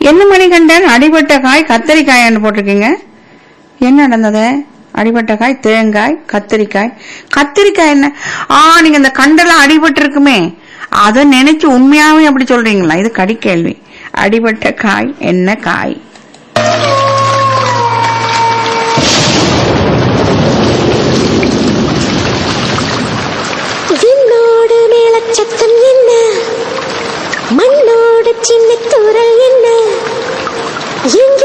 என்ன மணிகண்டன் அடிபட்ட காய் கத்தரிக்காய்னு போட்டிருக்கீங்க என்ன நடந்தது அடிபட்ட காய் தேங்காய் கத்திரிக்காய் கத்திரிக்காய் என்ன ஆ நீங்க இந்த கண்டெல்லாம் அடிபட்டு இருக்குமே அதை நினைச்சு உண்மையாவே அப்படி சொல்றீங்களா இது கடி கேள்வி அடிபட்ட காய் என்ன காய் விண்ணோடு மேலச்சத்தம் என்ன மண்ணோடு சின்ன தூரல் என்ன எங்கே